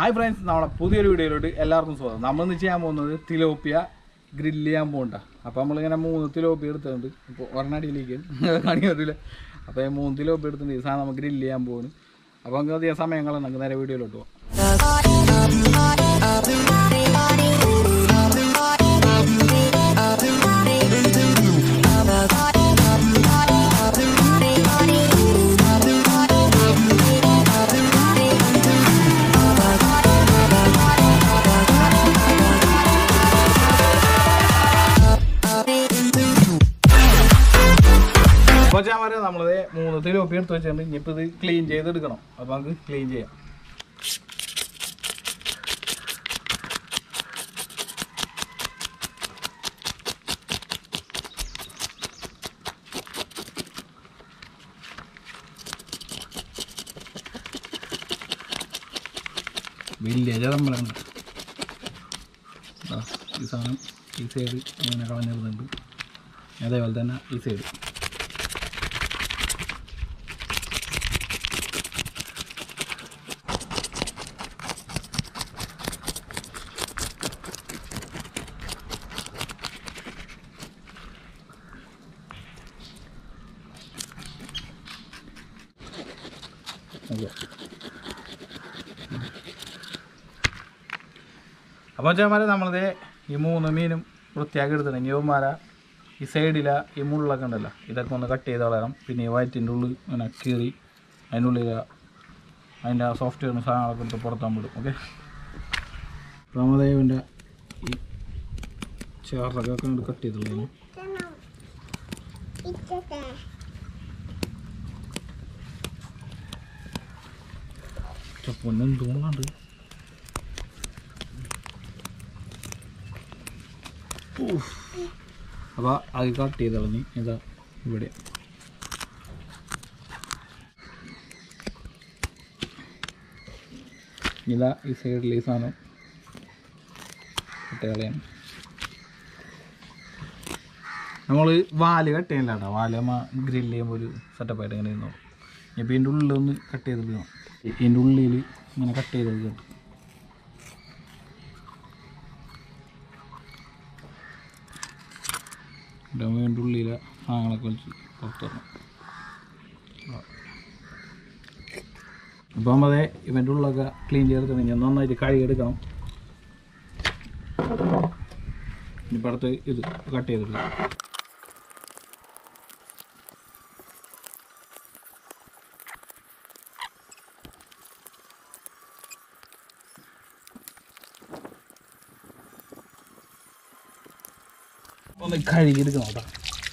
Hi friends നമ്മളെ പുതിയൊരു വീഡിയോയിലോട്ട് എല്ലാവർക്കും സ്വാഗതം നമ്മളിന്ന് ചെയ്യാൻ പോകുന്നത് തിലോപ്പിയ ഗ്രില്ല് ചെയ്യാൻ പോകണ്ട അപ്പോൾ നമ്മളിങ്ങനെ മൂന്ന് തിലോപ്പിയ എടുത്തിട്ടുണ്ട് ഇപ്പോൾ ഒരെണ്ണടിയിലേക്ക് കാണി വരില്ല അപ്പോൾ ഈ മൂന്ന് തിലോപ്പിയ എടുത്തിട്ടുണ്ട് ഈ സാധനം നമുക്ക് ഗ്രില്ല് ചെയ്യാൻ പോകുന്നു അപ്പോൾ നമുക്ക് അധികം സമയങ്ങൾ നമുക്ക് നേരെ വീഡിയോയിലോട്ട് പോകാം അപ്പോൾ ഞാൻ പറയാം നമ്മളത് മൂന്ന് തിലോപ്പിയ എടുത്ത് വെച്ചിട്ടുണ്ട് ഇനിയിപ്പോൾ ഇത് ക്ലീൻ ചെയ്തെടുക്കണം അപ്പോൾ നമുക്ക് ക്ലീൻ ചെയ്യാം വലിയ ചതമ്പലുണ്ട് ഈ സാധനം ഈ സൈഡ് ഇങ്ങനെ കളഞ്ഞിടുന്നുണ്ട് അതേപോലെ തന്നെ ഈ സൈഡ് ഓക്കെ അപ്പോൾ ചേമാരെ നമ്മളത് ഈ മൂന്ന് മീനും വൃത്തിയാക്കി എടുത്തിട്ടുണ്ട് ഇനി ഇവന്മാര ഈ സൈഡില ഈ മുള്ളൊക്കെ ഉണ്ടല്ലോ ഇതൊക്കെ ഒന്ന് കട്ട് ചെയ്ത് കളയണം പിന്നെ ഈ വയറ്റിൻ്റെ ഉള്ളിൽ ഇങ്ങനെ കീറി അതിൻ്റെ ഉള്ളിൽ അതിൻ്റെ സോഫ്റ്റ്വെയറിന് സാധനങ്ങളൊക്കെ എടുത്ത് പുറത്താൻ വിടും ഓക്കെ രാമദേവൻ്റെ ഈ ചേർറൊക്കെ കണ്ട് കട്ട് ചെയ്തുള്ളൂ പൊന്നും തോന്നാണ്ട് അപ്പോൾ അത് കട്ട് ചെയ്ത് കളഞ്ഞ് ഇതാ ഇവിടെ ഇതാ ഈ സൈഡിൽ ഈ സാധനം കട്ട് കളയാണ് നമ്മൾ വാല് കട്ട് ചെയ്യല കേട്ടോ വാല് നമ്മ ഗ്രില്ല് ചെയ്യുമ്പോൾ ഒരു സെറ്റപ്പായിട്ട് ഇങ്ങനെ ഇരുന്നോളും ഇപ്പം ഇതിൻ്റെ ഉള്ളിലൊന്ന് കട്ട് ചെയ്തെടുക്കണം ഇതിൻ്റെ ഉള്ളിൽ ഇങ്ങനെ കട്ട് ചെയ്തെടുക്കണം ഇതിൻ്റെ ഉള്ളിലെ സാധനങ്ങളൊക്കെ വലിച്ച് പുറത്ത് വരണം അപ്പം അതെ ഇവൻ്റെ ഉള്ളൊക്കെ ക്ലീൻ ചെയ്തെടുക്കണം ഞാൻ നന്നായിട്ട് കഴുകിയെടുക്കണം ഇനിയിപ്പോൾ അടുത്ത് ഇത് കട്ട് ചെയ്തെടുക്കണം ഒന്ന് കഴുകിയെടുക്കണം കേട്ടോ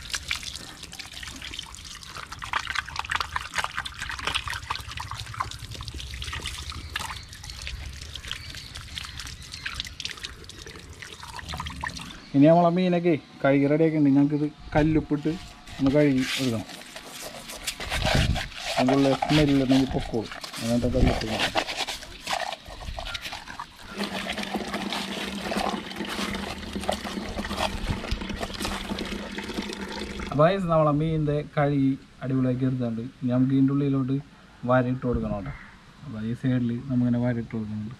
ഇനി നമ്മളെ മീനൊക്കെ കഴുകി റെഡിയാക്കി ഉണ്ട് ഞങ്ങൾക്ക് ഇത് കല്ലുപ്പിട്ട് ഒന്ന് കഴുകി എടുക്കണം അതിനുള്ള സ്മെല്ലുണ്ടെങ്കിൽ പൊക്കോളും അങ്ങനത്തെ കല്ലുപ്പ് നോക്കാം അപ്പോൾ നമ്മളെ മീനിൻ്റെ കഴുകി അടിപൊളിയാക്കി എടുത്തുണ്ട് ഇനി നമുക്ക് ഇതിൻ്റെ ഉള്ളിലോട്ട് വാരിട്ട് കൊടുക്കണം കേട്ടോ അപ്പോൾ ഈ സൈഡിൽ നമ്മളിങ്ങനെ വാരിട്ട് കൊടുക്കുന്നുണ്ട്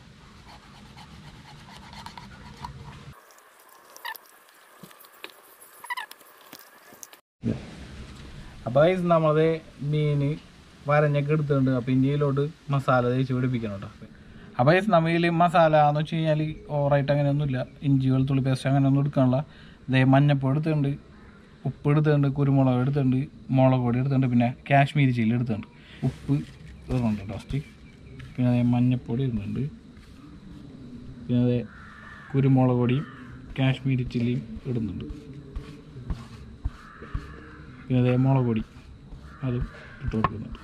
അപ്പോൾ ഗൈസ് നമ്മളത് മീൻ വരഞ്ഞൊക്കെ എടുത്തിട്ടുണ്ട് അപ്പോൾ ഇന്ത്യയിലോട്ട് മസാല തേച്ച് പിടിപ്പിക്കണം കേട്ടോ അപ്പോൾ ഗൈസ് നമ്മൾ ഇതിൽ മസാല എന്ന് വെച്ച് കഴിഞ്ഞാൽ ഓവറായിട്ട് അങ്ങനെയൊന്നുമില്ല ഇഞ്ചി വെളുത്തുള്ളി പേസ്റ്റ് അങ്ങനെയൊന്നും എടുക്കാനുള്ള ഇതേ മഞ്ഞപ്പൊടി എടുത്തിട്ടുണ്ട് ഉപ്പ് എടുത്തിട്ടുണ്ട് കുരുമുളക് എടുത്തിട്ടുണ്ട് മുളക് പൊടി എടുത്തിട്ടുണ്ട് പിന്നെ കാശ്മീരി ചില്ലി എടുത്തിട്ടുണ്ട് ഉപ്പ് ഇടുന്നുണ്ട് ലാസ്റ്റ് പിന്നെ അതേ മഞ്ഞപ്പൊടി ഇടുന്നുണ്ട് പിന്നെ അതേ കുരുമുളക് പൊടിയും കാശ്മീരി ചില്ലിയും ഇടുന്നുണ്ട് പിന്നെ അതേ മുളക് പൊടി അതും ഇട്ട് കൊടുക്കുന്നുണ്ട്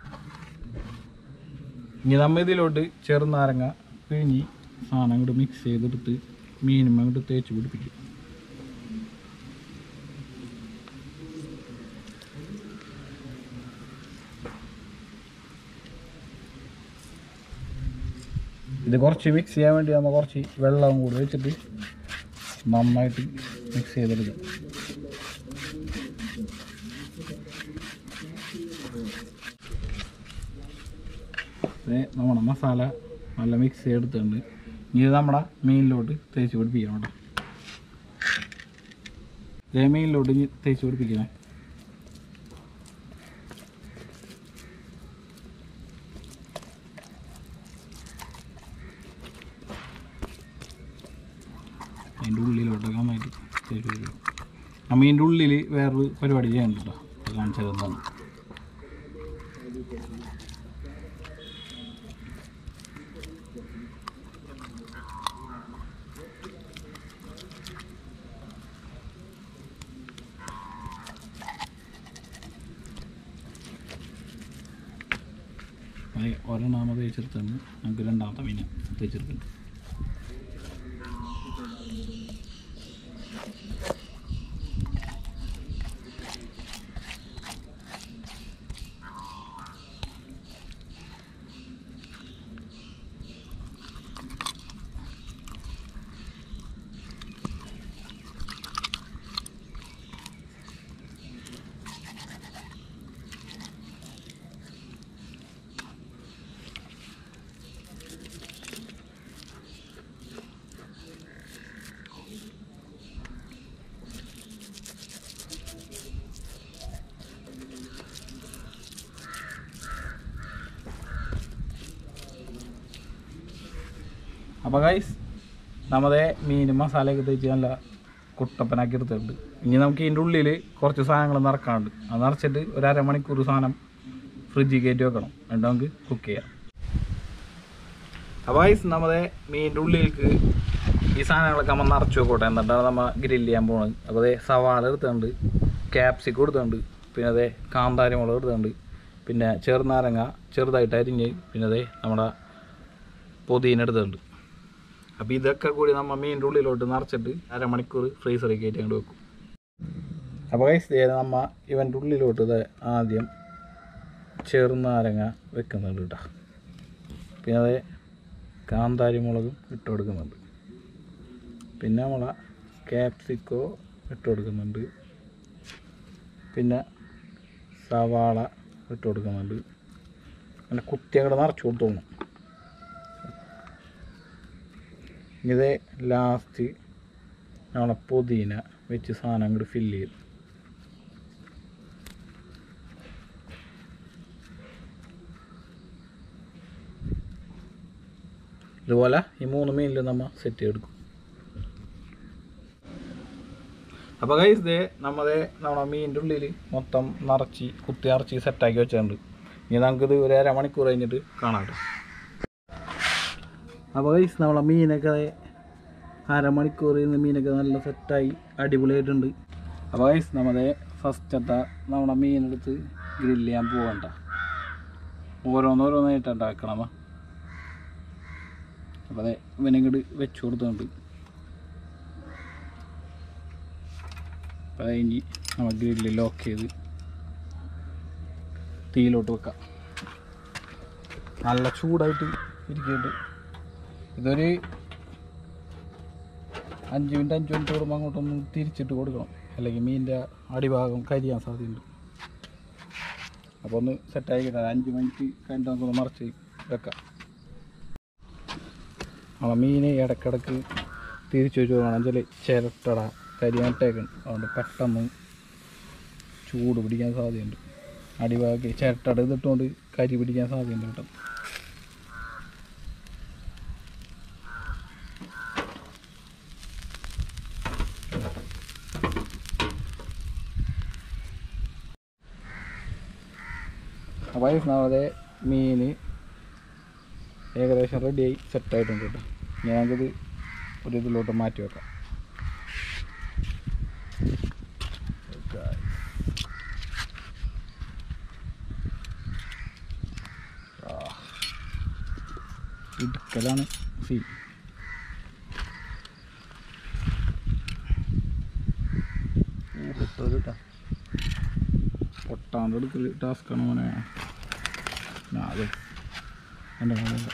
ഇനി നമ്മ ഇതിലോട്ട് ചെറുനാരങ്ങ പിഴിഞ്ഞ് സാധനം അങ്ങോട്ട് മിക്സ് ചെയ്തെടുത്ത് മീനും അങ്ങോട്ട് തേച്ച് പിടിപ്പിക്കും ഇത് കുറച്ച് മിക്സ് ചെയ്യാൻ വേണ്ടി നമ്മൾ കുറച്ച് വെള്ളം കൂടി വെച്ചിട്ട് നന്നായിട്ട് മിക്സ് ചെയ്തെടുക്കാം ദേ നമ്മുടെ മസാല നല്ല മിക്സ് ചെയ്തെടുത്തിട്ടുണ്ട് ഇനി ഇത് നമ്മുടെ മീനിലോട്ട് തേച്ച് പിടിപ്പിക്കണം കേട്ടോ ഇതേ മീനിലോട്ട് ഇനി തേച്ച് പിടിപ്പിക്കണേ അതിൻ്റെ ഉള്ളിലോട്ടൊക്കെ നന്നായിട്ട് തേച്ച് പിടിപ്പിക്കും ആ മീനിൻ്റെ ഉള്ളിൽ വേറൊരു പരിപാടി ചെയ്യാനുണ്ട് കേട്ടോ അത് കാണിച്ചത് എന്താണ് അത് ഒരെണ്ണാമത് തേച്ചെടുത്തുണ്ട് നമുക്ക് രണ്ടാമത്തെ മീനെ തേച്ചെടുക്കുന്നുണ്ട് അപ്പോൾ ഗൈസ് നമ്മുടെ മീൻ മസാലയൊക്കെ തേച്ച് നല്ല കുട്ടപ്പനാക്കി എടുത്തിട്ടുണ്ട് ഇനി നമുക്ക് ഇതിൻ്റെ ഉള്ളിൽ കുറച്ച് സാധനങ്ങൾ നിറക്കാനുണ്ട് അത് നിറച്ചിട്ട് ഒരു അരമണിക്കൂർ സാധനം ഫ്രിഡ്ജിൽ കയറ്റി വെക്കണം എന്നിട്ട് നമുക്ക് കുക്ക് ചെയ്യാം അപ്പോൾ ഗൈസ് നമ്മുടെ മീനിൻ്റെ ഉള്ളിലേക്ക് ഈ സാധനങ്ങളൊക്കെ നമ്മൾ നിറച്ച് വെക്കോട്ടെ എന്നിട്ടാണ് നമ്മൾ ഗ്രില്ല് ചെയ്യാൻ പോകുന്നത് അപ്പോൾ അതേ സവാള എടുത്തിട്ടുണ്ട് ക്യാപ്സിക്കം എടുത്തിട്ടുണ്ട് പിന്നെ അതേ കാന്താരി മുളക് എടുത്തിട്ടുണ്ട് പിന്നെ ചെറുനാരങ്ങ ചെറുതായിട്ട് അരിഞ്ഞ് പിന്നെ അതേ നമ്മുടെ പുതിന എടുത്തിട്ടുണ്ട് അപ്പോൾ ഇതൊക്കെ കൂടി നമ്മൾ മീനിൻ്റെ ഉള്ളിലോട്ട് നിറച്ചിട്ട് അരമണിക്കൂർ ഫ്രീസറിൽ കയറ്റി അങ്ങോട്ട് വെക്കും അപ്പോൾ കൈസ് നമ്മ ഇവൻ്റെ ഉള്ളിലോട്ട് ഇത് ആദ്യം ചെറുനാരങ്ങ വെക്കുന്നുണ്ട് കേട്ടോ പിന്നെ അതേ കാന്താരി മുളകും ഇട്ട് കൊടുക്കുന്നുണ്ട് പിന്നെ നമ്മളെ ക്യാപ്സിക്കോ ഇട്ട് കൊടുക്കുന്നുണ്ട് പിന്നെ സവാള ഇട്ട് കൊടുക്കുന്നുണ്ട് അങ്ങനെ കുത്തി അങ്ങോട്ട് നിറച്ച് കൊടുത്തോണം ഇത് ലാസ്റ്റ് നമ്മളെ പുതിന വെച്ച് സാധനം അങ്ങോട്ട് ഫില്ല് ചെയ്തു ഇതുപോലെ ഈ മൂന്ന് മീനിൽ നമ്മൾ സെറ്റ് ചെയ്തെടുക്കും അപ്പോൾ കൈസ് ദേ നമ്മളെ നമ്മളെ മീനിൻ്റെ ഉള്ളിൽ മൊത്തം നിറച്ച് കുത്തി നിറച്ച് സെറ്റാക്കി വെച്ചിട്ടുണ്ട് ഇനി നമുക്കിത് ഒരു അരമണിക്കൂർ കഴിഞ്ഞിട്ട് കാണാം കേട്ടോ അപ്പോൾ കൈസ് നമ്മളെ മീനൊക്കെ ദേ അരമണിക്കൂർ ഇന്ന് മീനൊക്കെ നല്ല സെറ്റായി അടിപൊളിയായിട്ടുണ്ട് അപ്പോൾ കൈസ് നമ്മളെ ഫസ്റ്റത്തെ നമ്മളെ മീനെടുത്ത് ഗ്രില്ല് ചെയ്യാൻ പോകണ്ട ഓരോന്നോരോന്നായിട്ടാണ് വെക്കണം അപ്പോൾ അതെ ഇവനിങ്ങോട്ട് വെച്ച് കൊടുത്തുണ്ട് അപ്പോൾ അത് കഴിഞ്ഞ് നമ്മൾ ഗ്രില്ല് ലോക്ക് ചെയ്ത് തീയിലോട്ട് വെക്കാം നല്ല ചൂടായിട്ട് ഇരിക്കുന്നുണ്ട് ഇതൊരു അഞ്ച് മിനിറ്റ് അഞ്ച് മിനിറ്റ് കൂടുമ്പോൾ അങ്ങോട്ടൊന്ന് തിരിച്ചിട്ട് കൊടുക്കണം അല്ലെങ്കിൽ മീനിൻ്റെ അടിഭാഗം കരിയാൻ സാധ്യതയുണ്ട് അപ്പോൾ ഒന്ന് സെറ്റായി കിട്ടാം അഞ്ച് മിനിറ്റ് കഴിഞ്ഞിട്ട് നമുക്കൊന്ന് മറിച്ച് വെക്കാം ആ മീൻ ഇടക്കിടക്ക് തിരിച്ചു വെച്ച് വേണം വെച്ചാൽ ചിരട്ടട കരിയാട്ടേക്കണം അതുകൊണ്ട് പെട്ടെന്ന് ചൂട് പിടിക്കാൻ സാധ്യതയുണ്ട് അടിഭാഗം ചിരട്ടട ഇതിട്ടുകൊണ്ട് കരി പിടിക്കാൻ സാധ്യതയുണ്ട് കേട്ടോ അപ്പോൾ നമ്മളെ മീൻ ഏകദേശം റെഡിയായി സെറ്റായിട്ടുണ്ട് കേട്ടോ ഇനി നമുക്കിത് ഒരു ഇതിലോട്ട് മാറ്റി വെക്കാം ഇടുക്കലാണ് സീൻ പൊട്ടാണ്ട് എടുക്കൽ ടാസ്ക്കാണ് മോനെ ആ, അതെ എൻ്റെ മോനെ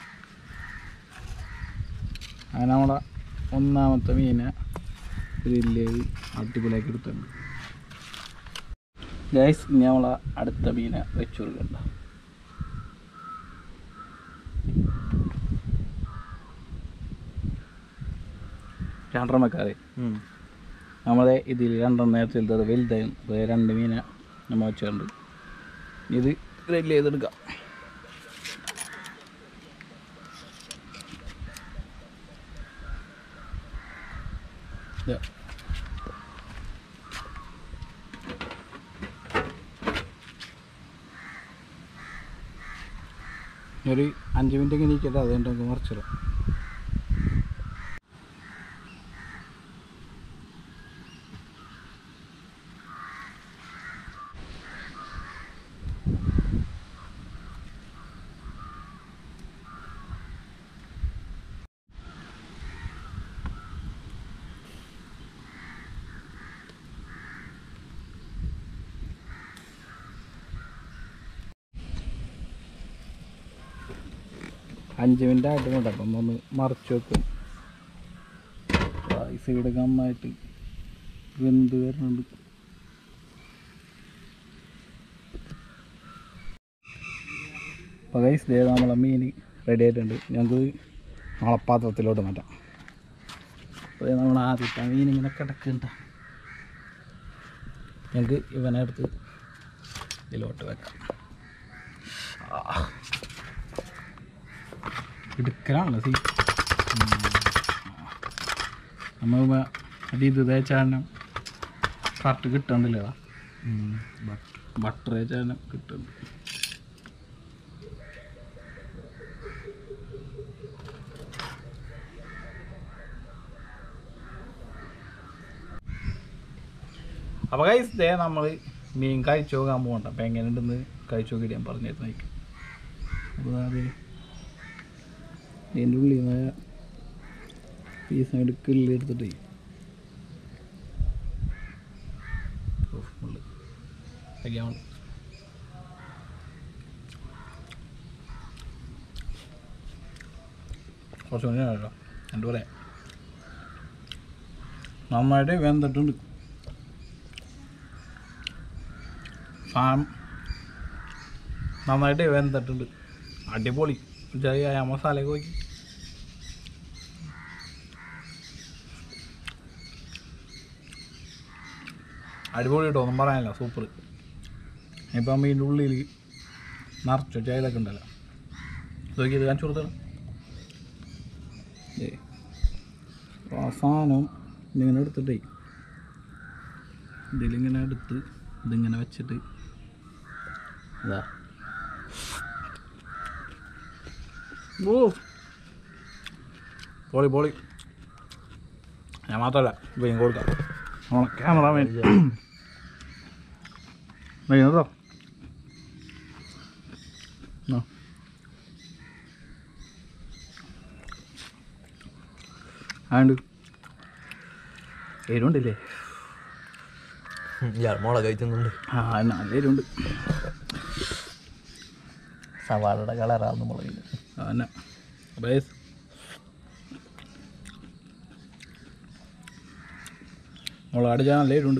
അങ്ങനെ നമ്മളെ ഒന്നാമത്തെ മീനെ ഗ്രില്ല് ചെയ്ത് അടിപൊളിയാക്കി എടുത്തിട്ടുണ്ട് ഗൈസ് ഇനി നമ്മളെ അടുത്ത മീനെ വെച്ച് കൊടുക്കണ്ട രണ്ടെണ്ണം വെക്കാതെ നമ്മളെ ഇതിൽ രണ്ടെണ്ണം നേരത്തെ എടുത്തത് വലുതായിരുന്നു അത് രണ്ട് മീനെ നമ്മൾ വെച്ചിട്ടുണ്ട് ഇത് ഗ്രില്ല് ചെയ്തെടുക്കാം ഇതാ. ഒരു അഞ്ച് മിനിറ്റ് ഇങ്ങനെ ഇരിക്കട്ടെ അതുകൊണ്ട് നമുക്ക് മറിച്ചിടാം അഞ്ച് മിനിറ്റ് ആയിട്ടുണ്ട് അപ്പം ഒന്ന് മറിച്ച് വെക്കും ഈ സൈഡ് നന്നായിട്ട് വെന്ത് വരുന്നുണ്ട് അപ്പോൾ ഗൈസ് ദേ നമ്മളെ മീൻ റെഡി ആയിട്ടുണ്ട് ഞങ്ങൾക്ക് നമ്മളെ പാത്രത്തിലോട്ട് മാറ്റാം അപ്പോൾ നമ്മൾ ആദ്യത്തെ മീൻ ഇങ്ങനെ കിടക്കുന്നുണ്ട് ഞങ്ങൾക്ക് ഇവനെ എടുത്ത് ഇതിലോട്ട് വെക്കാം ആ എടുക്കലാണല്ലോ സീ നമ്മൾ അടി ഇത് തേച്ചാലും കറക്റ്റ് കിട്ടണ്ടില്ല ബട്ടർ തേച്ചാലും കിട്ടുന്നുണ്ട് അപ്പോൾ കൈസ് ദേ നമ്മൾ മീൻ കഴിച്ചു നോക്കാൻ പോകണ്ട അപ്പം എങ്ങനെ ഉണ്ടെന്ന് കഴിച്ചു നോക്കിയിട്ട് ഞാൻ പറഞ്ഞിരുന്നേക്കും അപ്പോൾ അത് ഇതിൻ്റെ ഉള്ളിൽ നിന്ന് പീസ് അങ്ങോട്ട് കിള്ളി എടുത്തിട്ട് ഓ, മുള്ള്. കഴിക്കാൻ വേണ്ടി. കുറച്ച് മുന്നേ കേട്ടോ എൻ്റെ പറയാം നന്നായിട്ട് വെന്തിട്ടുണ്ട് സാധനം നന്നായിട്ട് വെന്തിട്ടുണ്ട് അടിപൊളി ചെറിയ മസാലയൊക്കെ നോക്കി അടിപൊളി കേട്ടോ ഒന്നും പറയാനില്ല സൂപ്പർ ഇപ്പം ഇതിൻ്റെ ഉള്ളിൽ നിറച്ചു ചൈലൊക്കെ ഉണ്ടല്ലോ നോക്കി ഇത് കാണിച്ചു കൊടുത്തണം ഏ അപ്പോൾ ആ സാധനം ഇതിങ്ങനെ എടുത്തിട്ടേ ഇതിലിങ്ങനെ എടുത്ത് ഇതിങ്ങനെ വെച്ചിട്ട് ഇതാ ഓ പോളി പോളി ഞാൻ മാത്രമല്ല ഇപ്പം കൊടുക്കാം നമ്മളെ ക്യാമറമാൻ കേട്ടോ ആണ്ട് എരുണ്ടില്ലേ ഇയാൾ മുളക് കഴിക്കുന്നുണ്ട് ആ നല്ല എരുണ്ട് സവാളയുടെ കളറാണ് മുളകിന് അതന്നെ ബേസ് മുളക് അടിച്ചാൽ നല്ല എരുണ്ട്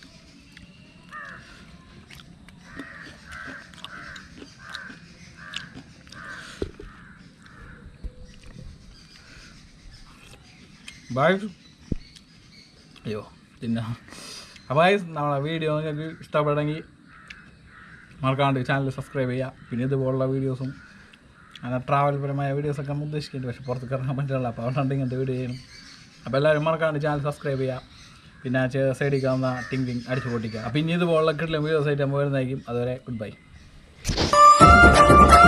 ബായ് അയ്യോ പിന്നെ അപ്പോൾ നമ്മളെ വീഡിയോ നിങ്ങൾക്ക് ഇഷ്ടപ്പെട്ടെങ്കിൽ മറക്കാണ്ട് ചാനൽ സബ്സ്ക്രൈബ് ചെയ്യുക പിന്നെ ഇതുപോലുള്ള വീഡിയോസും അങ്ങനെ ട്രാവൽ പരമായ വീഡിയോസൊക്കെ നമ്മൾ ഉദ്ദേശിക്കുന്നുണ്ട് പക്ഷേ പുറത്തേക്ക് ഇറങ്ങാൻ പറ്റില്ല അപ്പോൾ അതുകൊണ്ടാണ് ഇങ്ങനത്തെ വീഡിയോ ചെയ്യണം അപ്പോൾ എല്ലാവരും മറക്കാണ്ട് ചാനൽ സബ്സ്ക്രൈബ് ചെയ്യുക പിന്നെ സൈഡിൽ കാണുന്ന ടിങ് ടിങ് അടിച്ചു പൊട്ടിക്കുക അപ്പോൾ ഇനി ഇതുപോലുള്ള കിട്ടില്ല വീഡിയോസ് ആയിട്ട് നമ്മൾ വരുന്നതായിരിക്കും അതുവരെ ഗുഡ് ബൈ